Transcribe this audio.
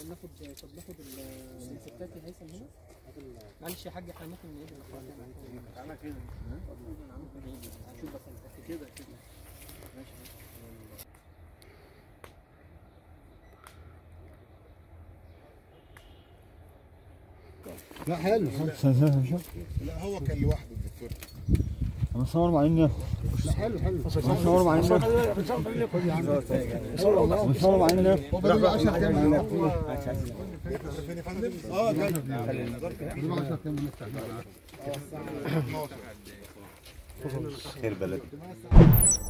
ناخد طب ناخد الستات يا هيثم هنا معلش يا حاج احنا ممكن نعيد اللقاء تاني تعالى كده ممكن نعيد هنشوف بس الأسئلة. كده كده ماشي لا حلو لا هو كان لوحده الدكتور انا صور مع اني لا حلو حلو انا صور مع اني صور مع اني هو بقى 10 كام فين يا فندم؟ اه جاي بقى 10 كام بنفتح اه الساعه 12 خير بلد